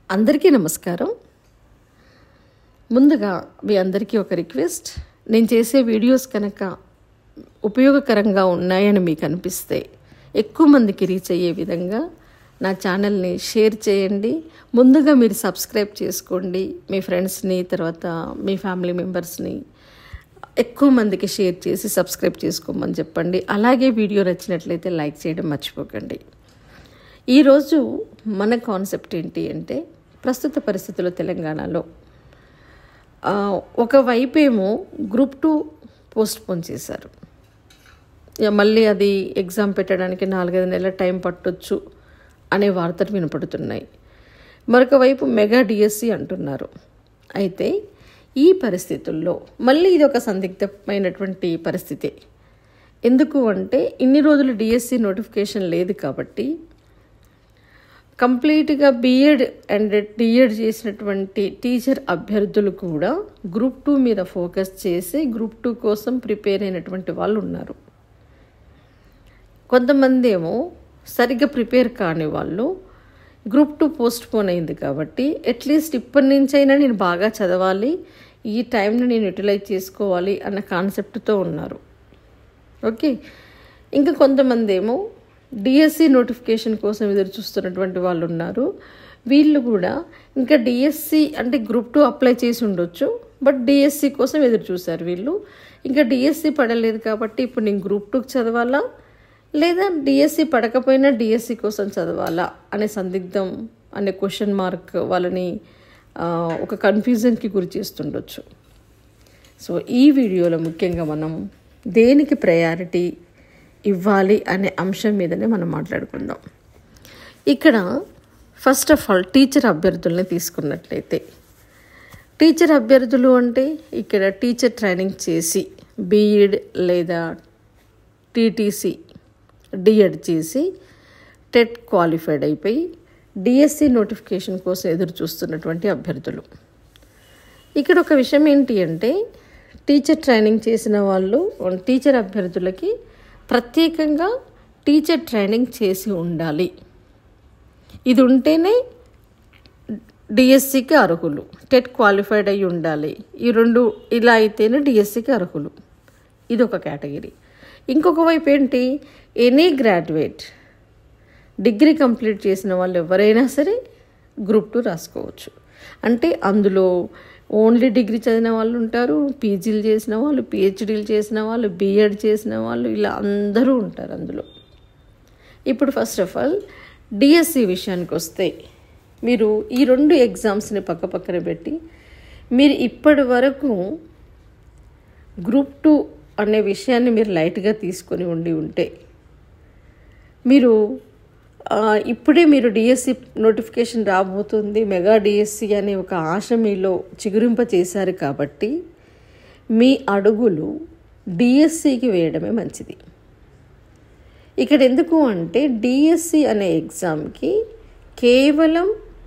అందరికీ నమస్కారం ముందుగా మీ అందరికీ ఒక రిక్వెస్ట్ నేను చేసే వీడియోస్ కనుక ఉపయోగకరంగా ఉన్నాయని మీకు అనిపిస్తే ఎక్కువ మందికి రీచ్ అయ్యే విధంగా నా ఛానల్ని షేర్ చేయండి ముందుగా మీరు సబ్స్క్రైబ్ చేసుకోండి మీ ఫ్రెండ్స్ని తర్వాత మీ ఫ్యామిలీ మెంబర్స్ని ఎక్కువ మందికి షేర్ చేసి సబ్స్క్రైబ్ చేసుకోమని చెప్పండి అలాగే వీడియో నచ్చినట్లయితే లైక్ చేయడం మర్చిపోకండి ఈరోజు మన కాన్సెప్ట్ ఏంటి అంటే ప్రస్తుత పరిస్థితుల్లో తెలంగాణలో ఆ, ఒకవైపు ఏమో గ్రూప్ టూ పోస్ట్ పోన్ చేశారు ఇక మళ్ళీ అది ఎగ్జామ్ పెట్టడానికి నాలుగైదు నెలల టైం పట్టొచ్చు అనే వార్తలు వినపడుతున్నాయి మరొక వైపు మెగా డిఎస్సి అంటున్నారు అయితే ఈ పరిస్థితుల్లో మళ్ళీ ఇది ఒక సందిగ్ధమైనటువంటి పరిస్థితి ఎందుకు అంటే ఇన్ని రోజులు డిఎస్సి నోటిఫికేషన్ లేదు కాబట్టి కంప్లీట్గా బీఎడ్ అండ్ డిఎడ్ చేసినటువంటి టీచర్ అభ్యర్థులు కూడా గ్రూప్ టూ మీద ఫోకస్ చేసి గ్రూప్ టూ కోసం ప్రిపేర్ అయినటువంటి వాళ్ళు ఉన్నారు కొంతమంది ఏమో సరిగ్గా ప్రిపేర్ కాని వాళ్ళు గ్రూప్ టూ పోస్ట్ పోన్ అయింది కాబట్టి అట్లీస్ట్ ఇప్పటి నుంచైనా నేను బాగా చదవాలి ఈ టైంని నేను యూటిలైజ్ చేసుకోవాలి అన్న కాన్సెప్ట్తో ఉన్నారు ఓకే ఇంకా కొంతమంది ఏమో డిఎస్సి నోటిఫికేషన్ కోసం ఎదురు చూస్తున్నటువంటి వాళ్ళు ఉన్నారు వీళ్ళు కూడా ఇంకా డిఎస్సి అంటే గ్రూప్ టూ అప్లై చేసి ఉండొచ్చు బట్ డిఎస్సి కోసం ఎదురు చూశారు వీళ్ళు ఇంకా డిఎస్సి పడలేదు కాబట్టి ఇప్పుడు నేను గ్రూప్ టూకి చదవాలా లేదా డిఎస్సి పడకపోయినా డిఎస్సి కోసం చదవాలా అనే సందిగ్ధం అనే క్వశ్చన్ మార్క్ వాళ్ళని ఆ, ఒక కన్ఫ్యూజన్కి గురి చేస్తుండొచ్చు సో ఈ వీడియోలో ముఖ్యంగా మనం దేనికి ప్రయారిటీ ఇవ్వాలి అనే అంశం మీదనే మనం మాట్లాడుకుందాం ఇక్కడ ఫస్ట్ ఆఫ్ ఆల్ టీచర్ అభ్యర్థుల్ని తీసుకున్నట్లయితే టీచర్ అభ్యర్థులు అంటే ఇక్కడ టీచర్ ట్రైనింగ్ చేసి బీఈడ్ లేదా టీటీసీ డిఎడ్ చేసి టెట్ క్వాలిఫైడ్ అయిపోయి డిఎస్సి నోటిఫికేషన్ కోసం ఎదురు చూస్తున్నటువంటి అభ్యర్థులు ఇక్కడ ఒక విషయం ఏంటి అంటే టీచర్ ట్రైనింగ్ చేసిన వాళ్ళు టీచర్ అభ్యర్థులకి ప్రత్యేకంగా టీచర్ ట్రైనింగ్ చేసి ఉండాలి ఇది ఉంటేనే డిఎస్సికి అర్హులు టెట్ క్వాలిఫైడ్ అయి ఉండాలి ఈ రెండు ఇలా అయితేనే డిఎస్సికి అర్హులు ఇది ఒక కేటగిరీ ఇంకొక వైపు ఏంటి ఎనీ గ్రాడ్యుయేట్ డిగ్రీ కంప్లీట్ చేసిన వాళ్ళు ఎవరైనా సరే గ్రూప్ టూ రాసుకోవచ్చు అంటే అందులో ఓన్లీ డిగ్రీ చదివిన వాళ్ళు ఉంటారు పీజీలు చేసిన వాళ్ళు పిహెచ్డీలు చేసిన వాళ్ళు బీఎడ్ చేసిన వాళ్ళు ఇలా అందరూ ఉంటారు అందులో ఇప్పుడు ఫస్ట్ ఆఫ్ ఆల్ డిఎస్సి విషయానికి వస్తే మీరు ఈ రెండు ఎగ్జామ్స్ని పక్క పక్కన పెట్టి మీరు ఇప్పటి వరకు గ్రూప్ టూ అనే విషయాన్ని మీరు లైట్గా తీసుకొని ఉండి ఉంటే మీరు ఆ, ఇప్పుడే మీరు డిఎస్సి నోటిఫికేషన్ రాబోతుంది మెగా డిఎస్సి అనే ఒక ఆశ మీలో చిగురింప చేశారు కాబట్టి మీ అడుగులు డిఎస్సికి వేయడమే మంచిది ఇక్కడ ఎందుకు అంటే డిఎస్సి అనే ఎగ్జామ్కి కేవలం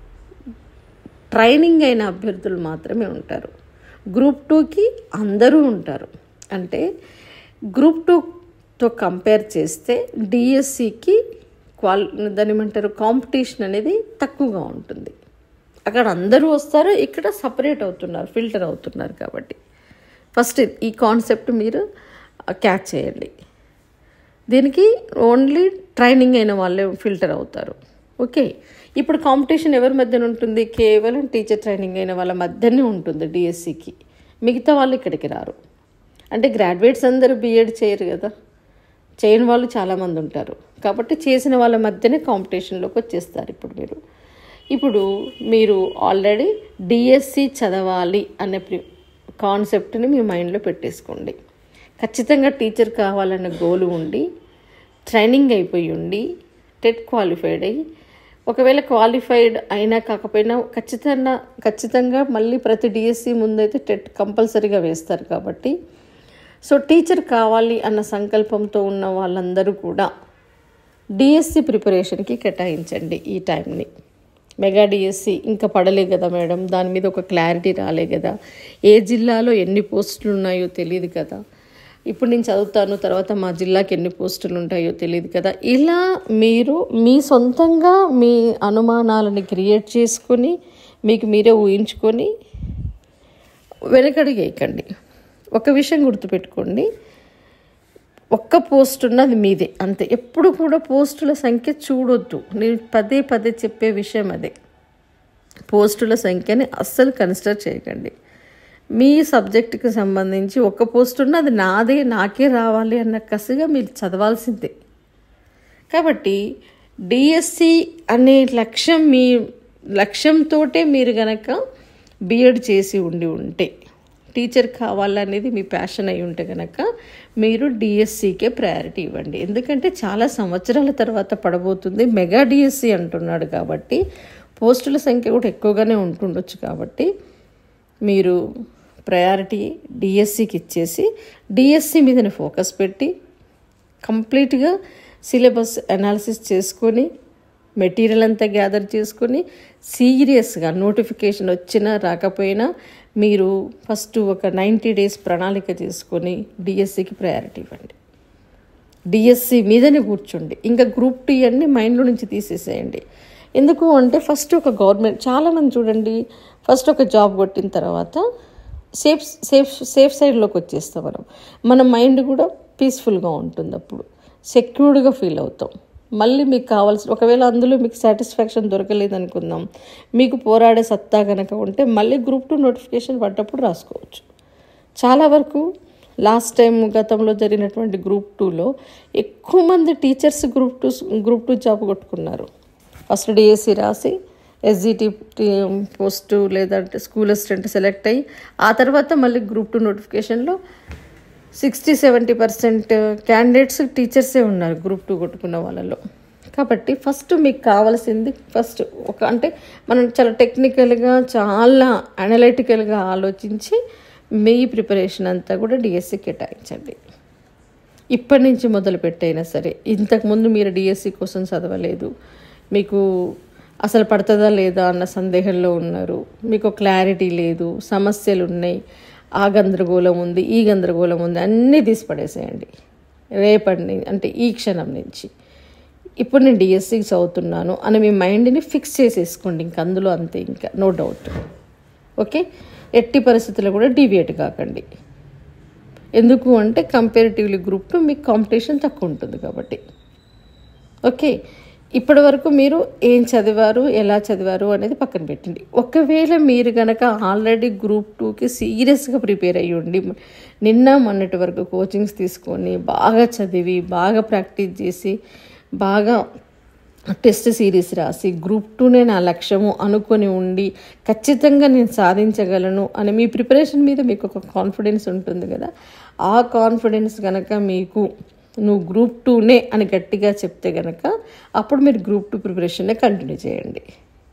ట్రైనింగ్ అయిన అభ్యర్థులు మాత్రమే ఉంటారు గ్రూప్ టూకి అందరూ ఉంటారు అంటే గ్రూప్ టూతో కంపేర్ చేస్తే డిఎస్సికి క్వాల్ దాని ఏమంటారు కాంపిటీషన్ అనేది తక్కువగా ఉంటుంది అక్కడ అందరూ వస్తారు ఇక్కడ సపరేట్ అవుతున్నారు ఫిల్టర్ అవుతున్నారు కాబట్టి ఫస్ట్ ఈ కాన్సెప్ట్ మీరు క్యాచ్ చేయండి దీనికి ఓన్లీ ట్రైనింగ్ అయిన వాళ్ళే ఫిల్టర్ అవుతారు ఓకే ఇప్పుడు కాంపిటీషన్ ఎవరి మధ్యన ఉంటుంది కేవలం టీచర్ ట్రైనింగ్ అయిన వాళ్ళ మధ్యనే ఉంటుంది డిఎస్సికి మిగతా వాళ్ళు ఇక్కడికి రారు అంటే గ్రాడ్యుయేట్స్ అందరూ బీఎడ్ చేయరు కదా చేయని వాళ్ళు చాలామంది ఉంటారు కాబట్టి చేసిన వాళ్ళ మధ్యనే కాంపిటీషన్లోకి వచ్చేస్తారు ఇప్పుడు మీరు ఇప్పుడు మీరు ఆల్రెడీ డిఎస్సి చదవాలి అనే ప్రి- కాన్సెప్ట్ని మీ మైండ్లో పెట్టేసుకోండి ఖచ్చితంగా టీచర్ కావాలన్న గోలు ఉండి ట్రైనింగ్ అయిపోయి ఉండి టెట్ క్వాలిఫైడ్ అయ్యి ఒకవేళ క్వాలిఫైడ్ అయినా కాకపోయినా ఖచ్చితంగా ఖచ్చితంగా మళ్ళీ ప్రతి డిఎస్సి ముందైతే టెట్ కంపల్సరీగా వేస్తారు కాబట్టి సో టీచర్ కావాలి అన్న సంకల్పంతో ఉన్న వాళ్ళందరూ కూడా డిఎస్సి ప్రిపరేషన్కి కేటాయించండి ఈ టైంని మెగా డిఎస్సి ఇంకా పడలే కదా మేడం దాని మీద ఒక క్లారిటీ రాలే కదా ఏ జిల్లాలో ఎన్ని పోస్టులు ఉన్నాయో తెలియదు కదా ఇప్పుడు నేను చదువుతాను తర్వాత మా జిల్లాకి ఎన్ని పోస్టులు ఉంటాయో తెలియదు కదా ఇలా మీరు మీ సొంతంగా మీ అనుమానాలని క్రియేట్ చేసుకొని మీకు మీరే ఊహించుకొని వెనకడిగేయకండి ఒక విషయం గుర్తుపెట్టుకోండి ఒక్క పోస్ట్ ఉన్నది మీదే అంతే ఎప్పుడు కూడా పోస్టుల సంఖ్య చూడొద్దు నేను పదే పదే చెప్పే విషయం అదే పోస్టుల సంఖ్యని అస్సలు కన్సిడర్ చేయకండి మీ సబ్జెక్టుకి సంబంధించి ఒక పోస్ట్ ఉన్న అది నాదే నాకే రావాలి అన్న కసిగా మీరు చదవాల్సిందే కాబట్టి డిఎస్సి అనే లక్ష్యం మీ లక్ష్యంతోటే మీరు గనక బిఎడ్ చేసి ఉండి ఉంటే టీచర్ కావాలనేది మీ ప్యాషన్ అయి ఉంటే కనుక మీరు డిఎస్సికే ప్రయారిటీ ఇవ్వండి ఎందుకంటే చాలా సంవత్సరాల తర్వాత పడబోతుంది మెగా డిఎస్సి అంటున్నాడు కాబట్టి పోస్టుల సంఖ్య కూడా ఎక్కువగానే ఉంటుండొచ్చు కాబట్టి మీరు ప్రయారిటీ డిఎస్సికి ఇచ్చేసి డిఎస్సి మీదనే ఫోకస్ పెట్టి కంప్లీట్గా సిలబస్ అనాలిసిస్ చేసుకొని మెటీరియల్ అంతా గ్యాదర్ చేసుకొని సీరియస్గా నోటిఫికేషన్ వచ్చినా రాకపోయినా మీరు ఫస్ట్ ఒక నైంటీ డేస్ ప్రణాళిక చేసుకొని డిఎస్సికి ప్రయారిటీ ఇవ్వండి డిఎస్సి మీదనే కూర్చోండి ఇంకా గ్రూప్ టీ అన్ని మైండ్లో నుంచి తీసేసేయండి ఎందుకు అంటే ఫస్ట్ ఒక గవర్నమెంట్ చాలామంది చూడండి ఫస్ట్ ఒక జాబ్ కొట్టిన తర్వాత సేఫ్ సేఫ్ సేఫ్ సైడ్లోకి వచ్చేస్తాం మనం మన మైండ్ కూడా పీస్ఫుల్గా ఉంటుంది అప్పుడు సెక్యూర్డ్గా ఫీల్ అవుతాం మళ్ళీ మీకు కావాల్సిన ఒకవేళ అందులో మీకు సాటిస్ఫాక్షన్ దొరకలేదు అనుకుందాం మీకు పోరాడే సత్తా కనుక ఉంటే మళ్ళీ గ్రూప్ టూ నోటిఫికేషన్ పడ్డప్పుడు రాసుకోవచ్చు చాలా వరకు లాస్ట్ టైం గతంలో జరిగినటువంటి గ్రూప్ టూలో ఎక్కువ మంది teachers group two group two job కొట్టుకున్నారు ఫస్ట్ డిఎస్సి రాసి ఎస్జిటి పోస్టు లేదంటే స్కూల్ అసిస్టెంట్ సెలెక్ట్ అయ్యి ఆ తర్వాత మళ్ళీ గ్రూప్ టూ నోటిఫికేషన్లో సిక్స్టీ సెవెంటీ పర్సెంట్ క్యాండిడేట్స్ టీచర్సే ఉన్నారు గ్రూప్ టూ కొట్టుకున్న వాళ్ళలో కాబట్టి ఫస్ట్ మీకు కావాల్సింది ఫస్ట్ ఒక అంటే మనం చాలా టెక్నికల్గా చాలా అనలైటికల్గా ఆలోచించి మీ ప్రిపరేషన్ అంతా కూడా డిఎస్సి కేటాయించండి ఇప్పటి నుంచి మొదలు పెట్టైనా సరే ఇంతకుముందు మీరు డిఎస్సి కోసం చదవలేదు మీకు అసలు పడుతుందా లేదా అన్న సందేహంలో ఉన్నారు మీకు క్లారిటీ లేదు సమస్యలు ఉన్నాయి ఆ గందరగోళం ఉంది ఈ గందరగోళం ఉంది అన్నీ తీసి పడేసేయండి రేపటి నుంచి అంటే ఈ క్షణం నుంచి ఇప్పుడు నేను డిఎస్సికి చదువుతున్నాను అని మీ మైండ్ని ఫిక్స్ చేసేసుకోండి ఇంక అందులో అంతే ఇంకా నో డౌట్ ఓకే ఎట్టి పరిస్థితుల్లో కూడా డీవియేట్ కాకండి ఎందుకు అంటే కంపారిటివ్లీ గ్రూప్ టూ మీకు కాంపిటీషన్ తక్కువ ఉంటుంది కాబట్టి ఓకే ఇప్పటి వరకు మీరు ఏం చదివారు ఎలా చదివారు అనేది పక్కన పెట్టండి ఒకవేళ మీరు కనుక ఆల్రెడీ గ్రూప్ టూకి సీరియస్గా ప్రిపేర్ అయ్యి ఉండి నిన్న మొన్నటి వరకు కోచింగ్స్ తీసుకొని బాగా చదివి బాగా ప్రాక్టీస్ చేసి బాగా టెస్ట్ సిరీస్ రాసి గ్రూప్ టూనే నా లక్ష్యము అనుకొని ఉండి ఖచ్చితంగా నేను సాధించగలను అని మీ ప్రిపరేషన్ మీద మీకు ఒక కాన్ఫిడెన్స్ ఉంటుంది కదా ఆ కాన్ఫిడెన్స్ కనుక మీకు నువ్వు గ్రూప్ టూనే అని గట్టిగా చెప్తే కనుక అప్పుడు మీరు గ్రూప్ టూ ప్రిపరేషన్నే కంటిన్యూ చేయండి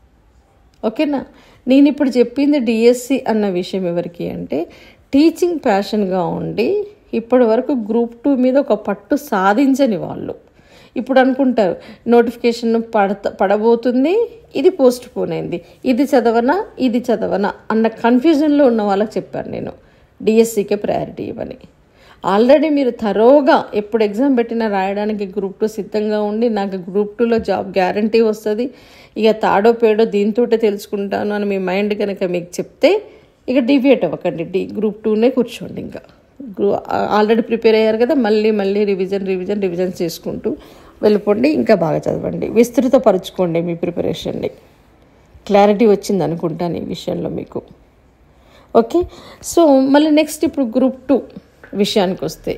ఓకేనా నేను ఇప్పుడు చెప్పింది డిఎస్సి అన్న విషయం ఎవరికి అంటే టీచింగ్ ప్యాషన్గా ఉండి ఇప్పటి వరకు గ్రూప్ టూ మీద ఒక పట్టు సాధించని వాళ్ళు ఇప్పుడు అనుకుంటారు నోటిఫికేషన్ పడత పడబోతుంది ఇది పోస్ట్ పోన్ అయింది ఇది చదవనా ఇది చదవనా అన్న కన్ఫ్యూజన్లో ఉన్న వాళ్ళకి చెప్పాను నేను డిఎస్సికే ప్రయారిటీ ఇవ్వని ఆల్రెడీ మీరు తరోగా ఎప్పుడు ఎగ్జామ్ పెట్టినా రాయడానికి గ్రూప్ టూ సిద్ధంగా ఉండి నాకు గ్రూప్ టూలో జాబ్ గ్యారంటీ వస్తుంది ఇక తాడో పేడో దీంతోటే తెలుసుకుంటాను అని మీ మైండ్ కనుక మీకు చెప్తే ఇక డివియేట్ అవ్వకండి డి గ్రూప్ టూనే కూర్చోండి ఇంకా గ్రూ ఆల్రెడీ ప్రిపేర్ అయ్యారు కదా మళ్ళీ మళ్ళీ రివిజన్ రివిజన్ రివిజన్ చేసుకుంటూ వెళ్ళిపోండి ఇంకా బాగా చదవండి విస్తృతపరచుకోండి మీ ప్రిపరేషన్ని క్లారిటీ వచ్చింది అనుకుంటాను ఈ విషయంలో మీకు ఓకే సో మళ్ళీ నెక్స్ట్ ఇప్పుడు గ్రూప్ టూ విషయానికి వస్తే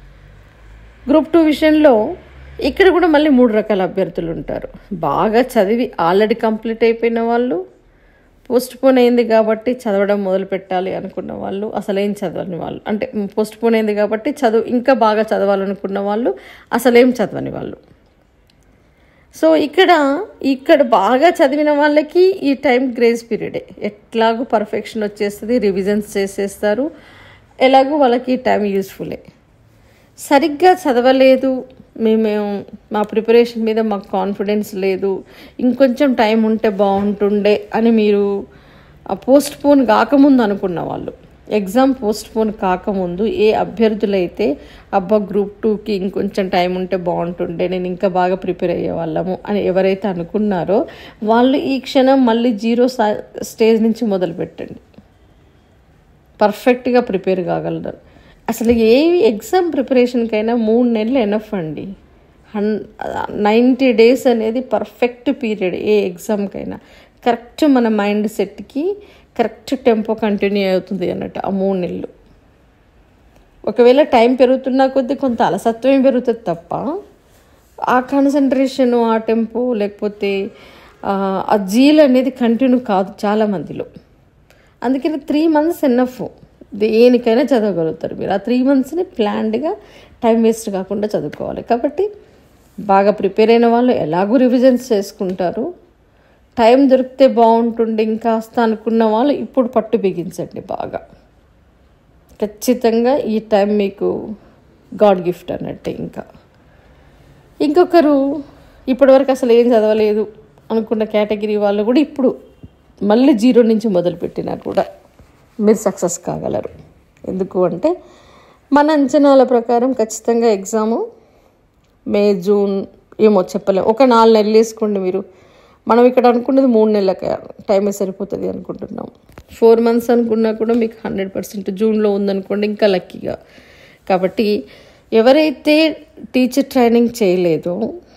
గ్రూప్ టూ విషయంలో ఇక్కడ కూడా మళ్ళీ మూడు రకాల అభ్యర్థులు ఉంటారు బాగా చదివి ఆల్రెడీ కంప్లీట్ అయిపోయిన వాళ్ళు పోస్ట్ పోన్ అయింది కాబట్టి చదవడం మొదలు పెట్టాలి అనుకున్న వాళ్ళు అసలేం చదవని వాళ్ళు అంటే పోస్ట్ పోన్ అయింది కాబట్టి చదువు ఇంకా బాగా చదవాలనుకున్న వాళ్ళు అసలేం చదవని వాళ్ళు సో ఇక్కడ ఇక్కడ బాగా చదివిన వాళ్ళకి ఈ టైం గ్రేస్ పీరియడే ఎట్లాగో పర్ఫెక్షన్ వచ్చేస్తుంది రివిజన్స్ చేసేస్తారు ఎలాగో వాళ్ళకి టైం యూస్ఫుల్లే సరిగ్గా చదవలేదు మేము మా ప్రిపరేషన్ మీద మాకు కాన్ఫిడెన్స్ లేదు ఇంకొంచెం టైం ఉంటే బాగుంటుండే అని మీరు పోస్ట్ పోన్ కాకముందు అనుకున్న వాళ్ళు ఎగ్జామ్ పోస్ట్ పోన్ కాకముందు ఏ అభ్యర్థులైతే అబ్బా గ్రూప్ టూకి ఇంకొంచెం టైం ఉంటే బాగుంటుండే నేను ఇంకా బాగా ప్రిపేర్ అయ్యే వాళ్ళము అని ఎవరైతే అనుకున్నారో వాళ్ళు ఈ క్షణం మళ్ళీ జీరో స్టేజ్ నుంచి మొదలు పెట్టండి పర్ఫెక్ట్గా ప్రిపేర్ కాగలరు అసలు ఏ ఎగ్జామ్ ప్రిపరేషన్కైనా మూడు నెలలు ఎనఫ్ అండి హన్ నైంటీ డేస్ అనేది పర్ఫెక్ట్ పీరియడ్ ఏ ఎగ్జామ్కైనా కరెక్ట్ మన మైండ్ సెట్కి కరెక్ట్ టెంపో కంటిన్యూ అవుతుంది అన్నట్టు ఆ మూడు నెలలు ఒకవేళ టైం పెరుగుతున్నా కొద్దీ కొంత అలసత్వం పెరుగుతుంది తప్ప ఆ కాన్సన్ట్రేషను ఆ టెంపో లేకపోతే ఆ జీల్ అనేది కంటిన్యూ కాదు చాలా మందిలో అందుకని త్రీ మంత్స్ ఎన్నఫ్ దేనికైనా చదవగలుగుతారు మీరు ఆ త్రీ మంత్స్ని ప్లాన్డ్గా టైం వేస్ట్ కాకుండా చదువుకోవాలి కాబట్టి బాగా ప్రిపేర్ అయిన వాళ్ళు ఎలాగూ రివిజన్స్ చేసుకుంటారు టైం దొరికితే బాగుంటుండే ఇంకాస్త అనుకున్న వాళ్ళు ఇప్పుడు పట్టు బిగించండి బాగా ఖచ్చితంగా ఈ టైం మీకు గాడ్ గిఫ్ట్ అన్నట్టే ఇంకా ఇంకొకరు ఇప్పటివరకు అసలు ఏం చదవలేదు అనుకున్న కేటగిరీ వాళ్ళు కూడా ఇప్పుడు మళ్ళీ జీరో నుంచి మొదలుపెట్టినా కూడా మీరు సక్సెస్ కాగలరు ఎందుకు అంటే మన అంచనాల ప్రకారం ఖచ్చితంగా ఎగ్జాము మే జూన్ ఏమో చెప్పలేము ఒక నాలుగు నెలలు వేసుకోండి మీరు మనం ఇక్కడ అనుకున్నది మూడు నెలలకి టైమే సరిపోతుంది అనుకుంటున్నాం ఫోర్ మంత్స్ అనుకున్నా కూడా మీకు హండ్రెడ్ పర్సెంట్ జూన్లో ఉందనుకోండి ఇంకా లక్కీగా కాబట్టి ఎవరైతే టీచర్ ట్రైనింగ్ చేయలేదో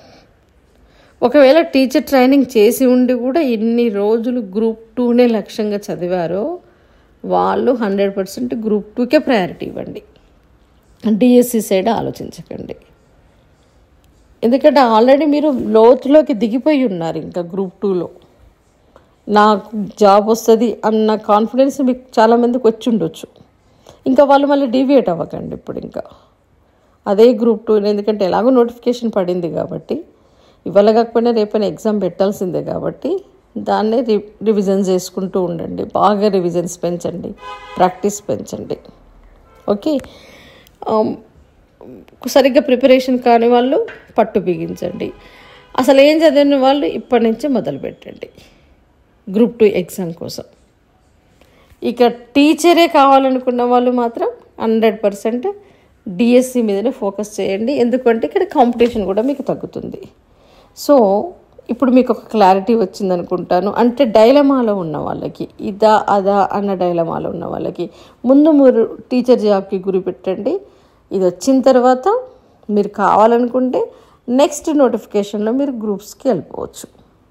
ఒకవేళ టీచర్ ట్రైనింగ్ చేసి ఉండి కూడా ఇన్ని రోజులు గ్రూప్ టూనే లక్ష్యంగా చదివారో వాళ్ళు హండ్రెడ్ పర్సెంట్ గ్రూప్ టూకే ప్రయారిటీ ఇవ్వండి డిఎస్సి సైడ్ ఆలోచించకండి ఎందుకంటే ఆల్రెడీ మీరు లోతులోకి దిగిపోయి ఉన్నారు ఇంకా గ్రూప్ టూలో నాకు జాబ్ వస్తుంది అన్న కాన్ఫిడెన్స్ మీకు చాలామందికి వచ్చి ఉండొచ్చు ఇంకా వాళ్ళు మళ్ళీ డివియేట్ అవ్వకండి ఇప్పుడు ఇంకా అదే గ్రూప్ టూ ఎందుకంటే ఎలాగో నోటిఫికేషన్ పడింది కాబట్టి ఇవాళ కాకపోయినా రేపైనా ఎగ్జామ్ పెట్టాల్సిందే కాబట్టి దాన్నే రి రివిజన్ చేసుకుంటూ ఉండండి బాగా రివిజన్స్ పెంచండి ప్రాక్టీస్ పెంచండి ఓకే సరిగ్గా ప్రిపరేషన్ కాని వాళ్ళు పట్టు బిగించండి అసలు ఏం చదివిన వాళ్ళు ఇప్పటి నుంచే మొదలు పెట్టండి గ్రూప్ టూ ఎగ్జామ్ కోసం ఇక టీచరే కావాలనుకున్న వాళ్ళు మాత్రం హండ్రెడ్ పర్సెంట్ డిఎస్సి మీదనే ఫోకస్ చేయండి ఎందుకంటే ఇక్కడ కాంపిటీషన్ కూడా మీకు తగ్గుతుంది సో ఇప్పుడు మీకు ఒక క్లారిటీ వచ్చింది అనుకుంటాను అంటే డైలమాలో ఉన్న వాళ్ళకి ఇదా అదా అన్న డైలమాలో ఉన్న వాళ్ళకి ముందు మీరు టీచర్ జాబ్కి గురి పెట్టండి ఇది వచ్చిన తర్వాత మీరు కావాలనుకుంటే నెక్స్ట్ నోటిఫికేషన్లో మీరు గ్రూప్స్కి వెళ్ళిపోవచ్చు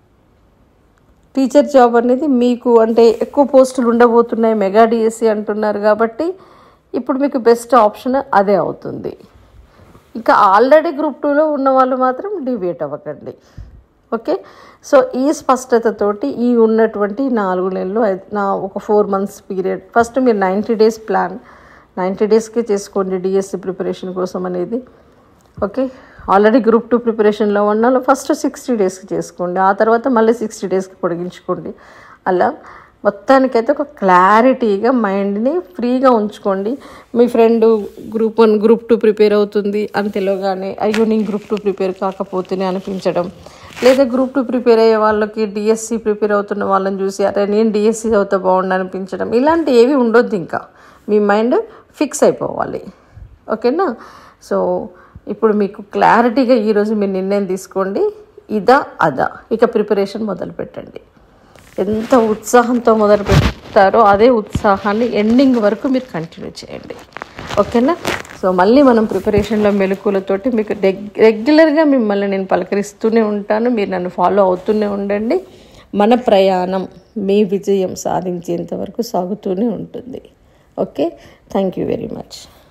టీచర్ జాబ్ అనేది మీకు అంటే ఎక్కువ పోస్టులు ఉండబోతున్నాయి మెగా డిఎస్సి అంటున్నారు కాబట్టి ఇప్పుడు మీకు బెస్ట్ ఆప్షన్ అదే అవుతుంది ఇంకా ఆల్రెడీ గ్రూప్ టూలో ఉన్న వాళ్ళు మాత్రం డివియేట్ అవ్వకండి ఓకే సో ఈ స్పష్టతతోటి ఈ ఉన్నటువంటి నాలుగు నెలలు ఐ- నా ఒక ఫోర్ మంత్స్ పీరియడ్ ఫస్ట్ మీరు నైంటీ డేస్ ప్లాన్ నైంటీ డేస్కి చేసుకోండి డిఎస్సి ప్రిపరేషన్ కోసం అనేది ఓకే ఆల్రెడీ గ్రూప్ టూ ప్రిపరేషన్లో ఉన్న వాళ్ళు ఫస్ట్ సిక్స్టీ డేస్కి చేసుకోండి ఆ తర్వాత మళ్ళీ సిక్స్టీ డేస్కి పొడిగించుకోండి అలా మొత్తానికైతే ఒక క్లారిటీగా మైండ్ని ఫ్రీగా ఉంచుకోండి మీ friend group one group two prepare అవుతుంది అని తెలియగానే అయ్యో నేను గ్రూప్ టూ ప్రిపేర్ కాకపోతేనే అనిపించడం లేదా గ్రూప్ టూ ప్రిపేర్ అయ్యే వాళ్ళకి డిఎస్సి ప్రిపేర్ అవుతున్న వాళ్ళని చూసి అరే నేను డిఎస్సి చదివితే బాగుండు అనిపించడం ఇలాంటి ఏవి ఉండొద్దు ఇంకా మీ మైండ్ ఫిక్స్ అయిపోవాలి ఓకేనా సో ఇప్పుడు మీకు క్లారిటీగా ఈరోజు మీరు నిర్ణయం తీసుకోండి ఇదా అదా ఇక ప్రిపరేషన్ మొదలు పెట్టండి ఎంత ఉత్సాహంతో మొదలు పెట్టారో అదే ఉత్సాహాన్ని ఎండింగ్ వరకు మీరు కంటిన్యూ చేయండి ఓకేనా సో మళ్ళీ మనం ప్రిపరేషన్లో మెలకులతోటి మీకు రెగ్ రెగ్యులర్గా మిమ్మల్ని నేను పలకరిస్తూనే ఉంటాను మీరు నన్ను ఫాలో అవుతూనే ఉండండి మన ప్రయాణం మీ విజయం సాధించేంత వరకు సాగుతూనే ఉంటుంది okay thank you very much